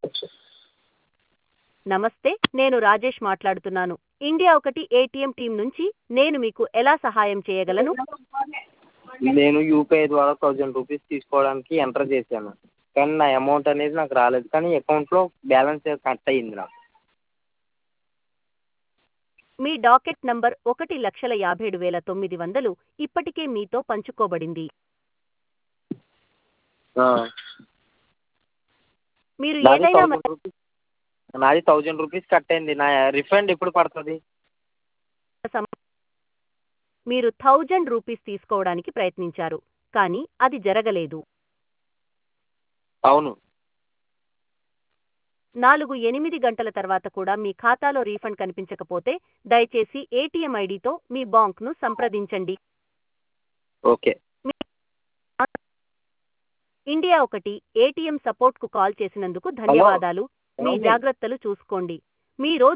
నమస్తే నేను రాజేష్ మాట్లాడుతున్నాను ఇండియా ఒకటి ఏటీఎం టీం నుంచి నేను మీకు ఎలా సహాయం చేయగలను నేను యూపీఐ ద్వారా థౌజండ్ రూపీస్ తీసుకోవడానికి ఎంటర్ చేశాను కానీ నా అమౌంట్ అనేది నాకు రాలేదు కానీ అకౌంట్లో బ్యాలెన్స్ కట్ అయ్యింది నాకు మీ డాకెట్ నంబర్ ఒకటి లక్షల యాభై ఏడు వేల తొమ్మిది వందలు ఇప్పటికే మీతో పంచుకోబడింది ఆ. మీరు నాది ఏదైనా థౌజండ్ రూపీస్ నాది థౌజండ్ రూపీస్ కట్ అయింది నా రిఫండ్ ఎప్పుడు పడుతుంది సమ- మీరు థౌజండ్ రూపీస్ తీసుకోవడానికి ప్రయత్నించారు కానీ అది జరగలేదు అవును నాలుగు ఎనిమిది గంటల తర్వాత కూడా మీ ఖాతాలో రీఫండ్ కనిపించకపోతే దయచేసి ఏటీఎం ఐడితో మీ బాంక్ను సంప్రదించండి ఓకే ఇండియా ఒకటి ఏటీఎం సపోర్ట్కు కాల్ చేసినందుకు ధన్యవాదాలు మీ ఏమండి? జాగ్రత్తలు చూసుకోండి మీ రోజు